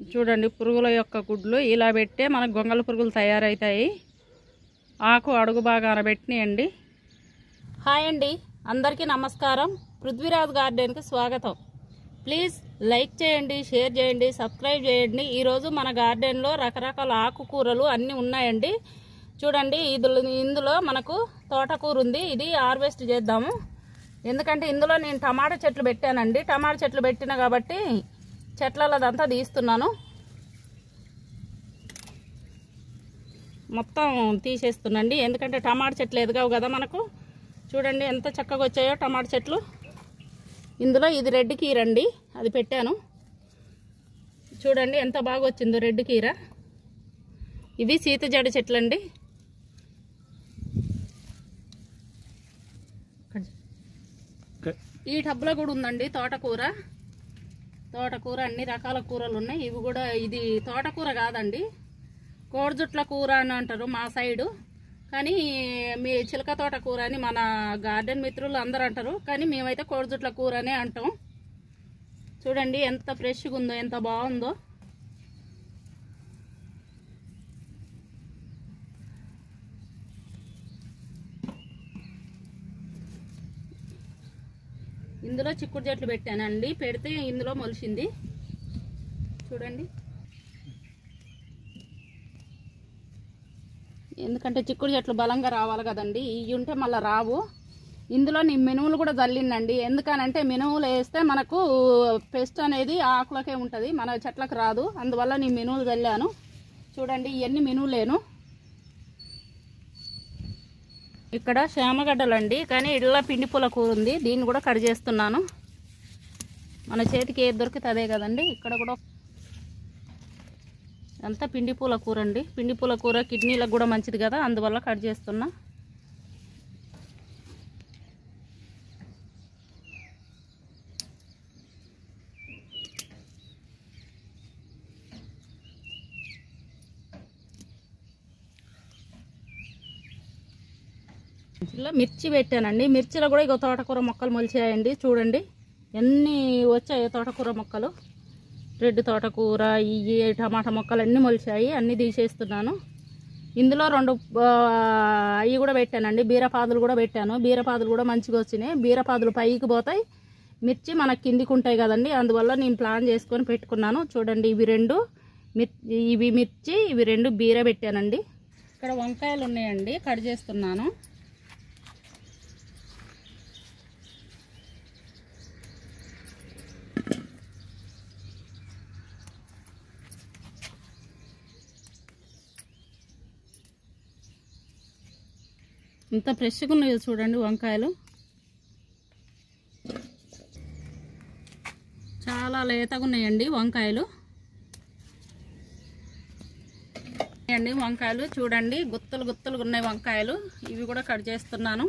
చూడండి పురుగుల యొక్క గుడ్లు ఇలా పెట్టే మనకు గొంగళ పురుగులు తయారవుతాయి ఆకు అడుగు బాగా పెట్టినాయండి హాయ్ అండి అందరికీ నమస్కారం పృథ్వీరాజ్ గార్డెన్కి స్వాగతం ప్లీజ్ లైక్ చేయండి షేర్ చేయండి సబ్స్క్రైబ్ చేయండి ఈరోజు మన గార్డెన్లో రకరకాల ఆకుకూరలు అన్నీ ఉన్నాయండి చూడండి ఇందులో ఇందులో మనకు తోటకూర ఉంది ఇది హార్వెస్ట్ చేద్దాము ఎందుకంటే ఇందులో నేను టమాటా చెట్లు పెట్టానండి టమాటా చెట్లు పెట్టిన కాబట్టి చెట్లదంతా తీస్తున్నాను మొత్తం తీసేస్తున్నాండి ఎందుకంటే టమాటా చెట్లు ఎదగవు కదా మనకు చూడండి ఎంత చక్కగా వచ్చాయో టమాటా చెట్లు ఇందులో ఇది రెడ్ కీర అండి అది పెట్టాను చూడండి ఎంత బాగా వచ్చిందో రెడ్ కీర ఇవి సీతజడ చెట్లు అండి ఈ టబ్లో కూడా ఉందండి తోటకూర తోటకూర అన్ని రకాల కూరలు ఉన్నాయి ఇవి కూడా ఇది తోటకూర కాదండి కోడిజుట్ల కూర అని అంటారు మా సైడు కానీ మీ చిలక తోట కూర అని మన గార్డెన్ మిత్రులు అందరూ అంటారు కానీ మేమైతే కోడిజుట్ల కూర అనే అంటాం చూడండి ఎంత ఫ్రెష్గా ఉందో ఎంత బాగుందో ఇందులో చిక్కుడు చెట్లు పెట్టానండి పెడితే ఇందులో మొలిచింది చూడండి ఎందుకంటే చిక్కుడు చెట్లు బలంగా రావాలి కదండి ఇవి ఉంటే మళ్ళీ రావు ఇందులో నేను మినుములు కూడా చల్లిందండి ఎందుకనంటే మినుములు వేస్తే మనకు పెస్ట్ అనేది ఆకులకే ఉంటుంది మన చెట్లకు రాదు అందువల్ల నేను మినుములు చల్లాను చూడండి ఇవన్నీ మినువులేను ఇక్కడ శ్యామగడ్డలండి కానీ ఇళ్ళ పిండి పూల కూర ఉంది దీన్ని కూడా కట్ చేస్తున్నాను మన చేతికి ఏది దొరికితే అదే కదండి ఇక్కడ కూడా అంతా పిండి పూల కూర అండి పిండి పూల కూర కిడ్నీలకు కూడా మంచిది కదా అందువల్ల కట్ చేస్తున్నా ఇలా మిర్చి పెట్టానండి మిర్చిలో కూడా ఇక తోటకూర మొక్కలు మొలిచాయండి చూడండి ఎన్ని వచ్చాయో తోటకూర మొక్కలు రెడ్ తోటకూర ఇవి టమాటా మొక్కలు అన్నీ మొలిచాయి అన్నీ తీసేస్తున్నాను ఇందులో రెండు అవి కూడా పెట్టానండి బీరపాదులు కూడా పెట్టాను బీరపాదులు కూడా మంచిగా వచ్చినాయి బీరపాదులు పైకి పోతాయి మిర్చి మనకి కిందికి ఉంటాయి కదండి అందువల్ల నేను ప్లాన్ చేసుకొని పెట్టుకున్నాను చూడండి ఇవి రెండు మిర్ ఇవి మిర్చి ఇవి రెండు బీర పెట్టానండి ఇక్కడ వంకాయలు ఉన్నాయండి కట్ చేస్తున్నాను ఇంత ఫ్రెష్గా ఉన్నాయి చూడండి వంకాయలు చాలా లేతగా ఉన్నాయండి వంకాయలు అండి వంకాయలు చూడండి గుత్తలు గుత్తలుగా ఉన్నాయి వంకాయలు ఇవి కూడా కట్ చేస్తున్నాను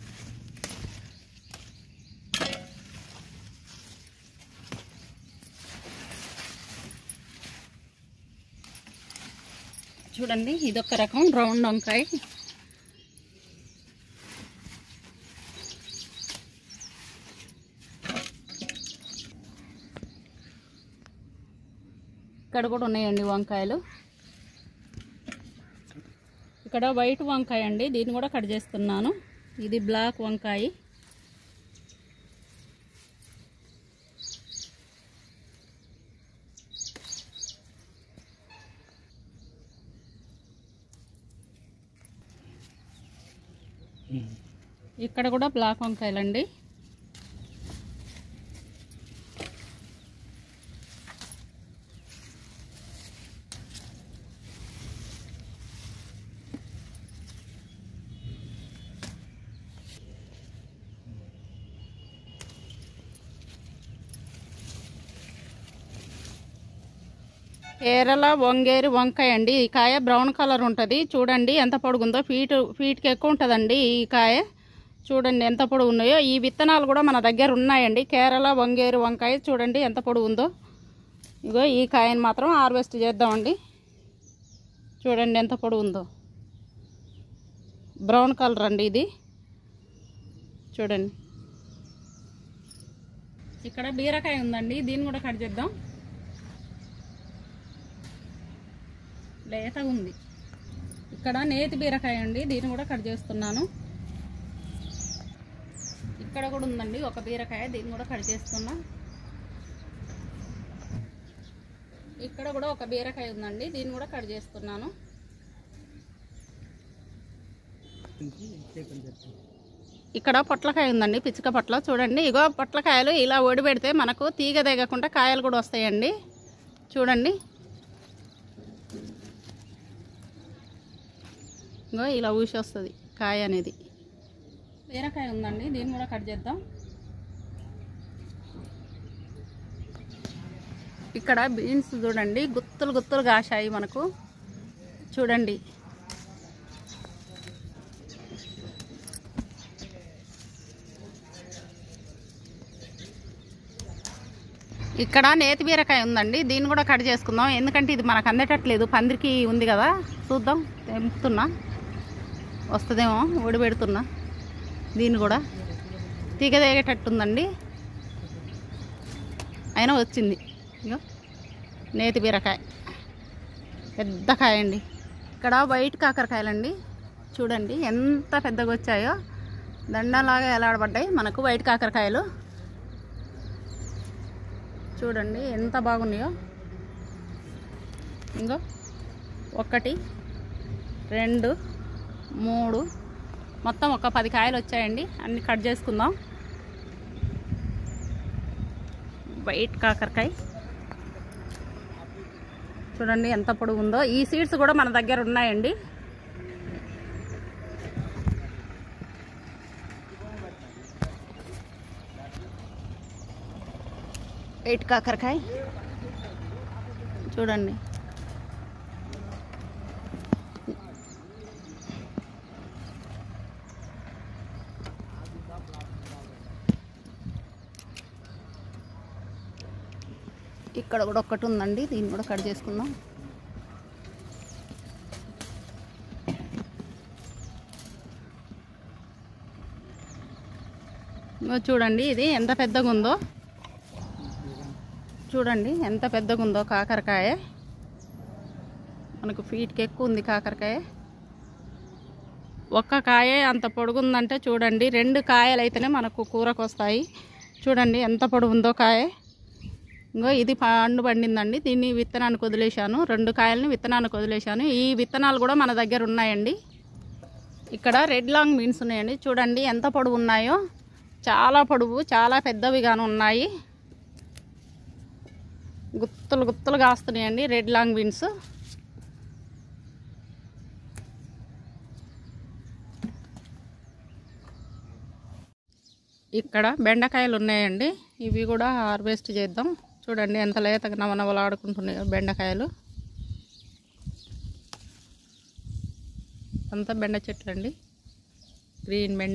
చూడండి ఇదొక రకం రౌండ్ వంకాయ ఇక్కడ కూడా ఉన్నాయండి వంకాయలు ఇక్కడ వైట్ వంకాయ అండి దీన్ని కూడా కట్ చేస్తున్నాను ఇది బ్లాక్ వంకాయ ఇక్కడ కూడా బ్లాక్ వంకాయలండి కేరళ వంగేరు వంకాయ అండి ఈ కాయ బ్రౌన్ కలర్ ఉంటుంది చూడండి ఎంత పొడుగుందో ఫీట్ ఫీట్కి ఎక్కువ ఉంటుందండి ఈ కాయ చూడండి ఎంత పొడుగు ఉన్నాయో ఈ విత్తనాలు కూడా మన దగ్గర ఉన్నాయండి కేరళ వంగేరు వంకాయ చూడండి ఎంత పొడుగు ఉందో ఇగో ఈ కాయని మాత్రం హార్వెస్ట్ చేద్దామండి చూడండి ఎంత పొడుగు ఉందో బ్రౌన్ కలర్ అండి ఇది చూడండి ఇక్కడ బీరకాయ ఉందండి దీన్ని కూడా కట్ చేద్దాం లేతగా ఉంది ఇక్కడ నేతి బీరకాయ అండి దీన్ని కూడా కట్ చేస్తున్నాను ఇక్కడ కూడా ఉందండి ఒక బీరకాయ దీన్ని కూడా కట్ చేస్తున్నా ఇక్కడ కూడా ఒక బీరకాయ ఉందండి దీన్ని కూడా కట్ చేస్తున్నాను ఇక్కడ పొట్లకాయ ఉందండి పిచ్చిక పొట్ల చూడండి ఇగో పొట్లకాయలు ఇలా ఒడి పెడితే మనకు తీగ దిగకుండా కాయలు కూడా వస్తాయండి చూడండి ఇగో ఇలా ఊసి వస్తుంది కాయ అనేది బీరకాయ ఉందండి దీన్ని కూడా కట్ చేద్దాం ఇక్కడ బీన్స్ చూడండి గుత్తులు గుత్తులు కాశాయి మనకు చూడండి ఇక్కడ నేతి బీరకాయ ఉందండి దీన్ని కూడా కట్ చేసుకుందాం ఎందుకంటే ఇది మనకు అందేటట్లేదు పందిరికి ఉంది కదా చూద్దాం తెంపుతున్నా వస్తుందేమో పెడుతున్నా దీన్ని కూడా తీగ తేగేటట్టుందండి అయినా వచ్చింది ఇగో నేతి బీరకాయ పెద్ద కాయ అండి ఇక్కడ వైట్ కాకరకాయలండి చూడండి ఎంత పెద్దగా వచ్చాయో దండలాగా ఎలాడబడ్డాయి మనకు వైట్ కాకరకాయలు చూడండి ఎంత బాగున్నాయో ఇంకో ఒకటి రెండు మూడు మొత్తం ఒక పది కాయలు వచ్చాయండి అన్ని కట్ చేసుకుందాం వైట్ కాకరకాయ చూడండి ఎంత పొడుగు ఉందో ఈ సీడ్స్ కూడా మన దగ్గర ఉన్నాయండి వైట్ కాకరకాయ చూడండి ఇక్కడ కూడా ఒక్కటి ఉందండి దీన్ని కూడా కట్ చేసుకుందాం ఇగో చూడండి ఇది ఎంత పెద్దగా ఉందో చూడండి ఎంత పెద్దగా ఉందో కాకరకాయ మనకు ఫీట్కి ఎక్కువ ఉంది కాకరకాయ ఒక్క కాయ అంత పొడుగుందంటే చూడండి రెండు కాయలు అయితేనే మనకు కూరకు వస్తాయి చూడండి ఎంత పొడుగు ఉందో కాయ ఇంకో ఇది పండు పండిందండి దీన్ని విత్తనానికి వదిలేశాను రెండు కాయలని విత్తనానికి వదిలేశాను ఈ విత్తనాలు కూడా మన దగ్గర ఉన్నాయండి ఇక్కడ రెడ్ లాంగ్ బీన్స్ ఉన్నాయండి చూడండి ఎంత పొడవు ఉన్నాయో చాలా పొడవు చాలా పెద్దవిగాను ఉన్నాయి గుత్తులు గుత్తులు కాస్తున్నాయండి రెడ్ లాంగ్ బీన్స్ ఇక్కడ బెండకాయలు ఉన్నాయండి ఇవి కూడా హార్వెస్ట్ చేద్దాం చూడండి ఎంత లేతగా నవనవలాడుకుంటున్నాయో బెండకాయలు అంతా బెండ చెట్లు అండి గ్రీన్ బెండ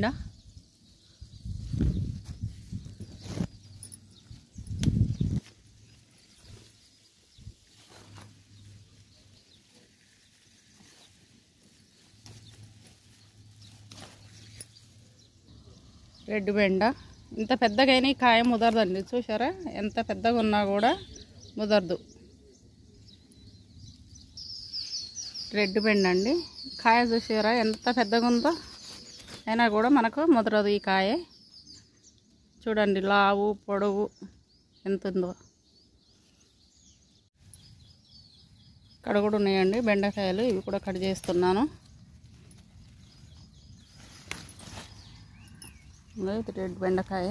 రెడ్ బెండ ఇంత పెద్దగైనా ఈ కాయ ముదరదండి చూసారా ఎంత పెద్దగా ఉన్నా కూడా ముదరదు రెడ్ బెండ అండి కాయ చూసారా ఎంత పెద్దగా ఉందో అయినా కూడా మనకు ముదరదు ఈ కాయ చూడండి లావు పొడవు ఎంత ఉందో ఇక్కడ కూడా ఉన్నాయండి బెండకాయలు ఇవి కూడా కట్ చేస్తున్నాను ఇంగో ఇది రెడ్ బెండకాయ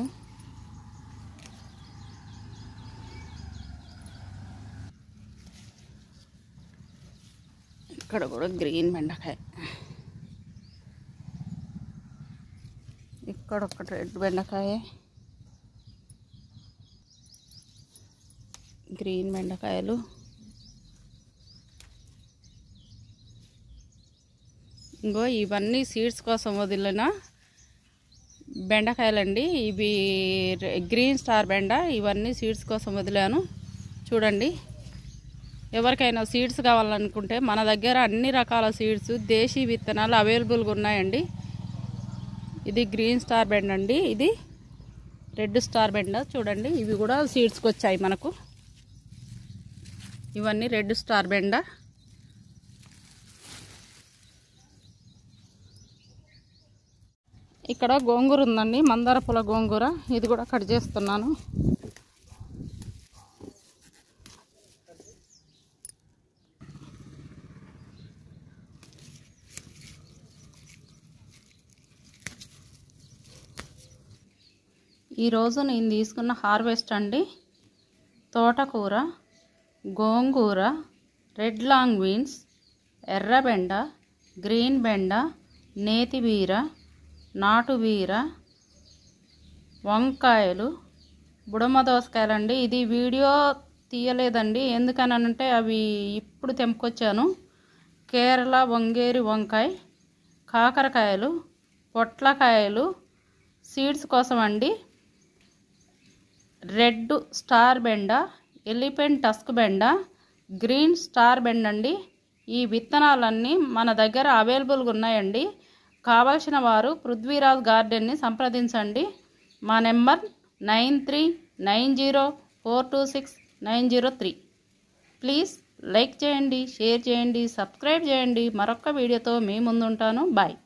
ఇక్కడ కూడా గ్రీన్ బెండకాయ ఇక్కడ ఒకటి రెడ్ బెండకాయ గ్రీన్ బెండకాయలు ఇంకో ఇవన్నీ సీడ్స్ కోసం వదిలిన బెండకాయలండి ఇవి రె- గ్రీన్ స్టార్ బెండ ఇవన్నీ సీడ్స్ కోసం వదిలాను చూడండి ఎవరికైనా సీడ్స్ కావాలనుకుంటే మన దగ్గర అన్ని రకాల సీడ్స్ దేశీ విత్తనాలు అవైలబుల్గా ఉన్నాయండి ఇది గ్రీన్ స్టార్ బెండ అండి ఇది రెడ్ స్టార్ బెండ చూడండి ఇవి కూడా సీడ్స్కి వచ్చాయి మనకు ఇవన్నీ రెడ్ స్టార్ బెండ ఇక్కడ గోంగూర ఉందండి మందార పూల గోంగూర ఇది కూడా కట్ చేస్తున్నాను ఈరోజు నేను తీసుకున్న హార్వెస్ట్ అండి తోటకూర గోంగూర రెడ్ లాంగ్ బీన్స్ ఎర్ర బెండ గ్రీన్ బెండ నేతి బీర నాటు బీర వంకాయలు బుడమ దోసకాయలండి ఇది వీడియో తీయలేదండి ఎందుకనంటే అవి ఇప్పుడు తెంపుకొచ్చాను కేరళ వంగేరి వంకాయ కాకరకాయలు పొట్లకాయలు సీడ్స్ కోసం అండి రెడ్ స్టార్ బెండ ఎలిఫెంట్ టస్క్ బెండ గ్రీన్ స్టార్ బెండ అండి ఈ విత్తనాలన్నీ మన దగ్గర అవైలబుల్గా ఉన్నాయండి కావాల్సిన వారు పృథ్వీరాజ్ గార్డెన్ని సంప్రదించండి మా number nine three nine zero four two six nine zero three please like చేయండి షేర్ చేయండి సబ్స్క్రైబ్ చేయండి మరొక వీడియోతో మీ ముందుంటాను బాయ్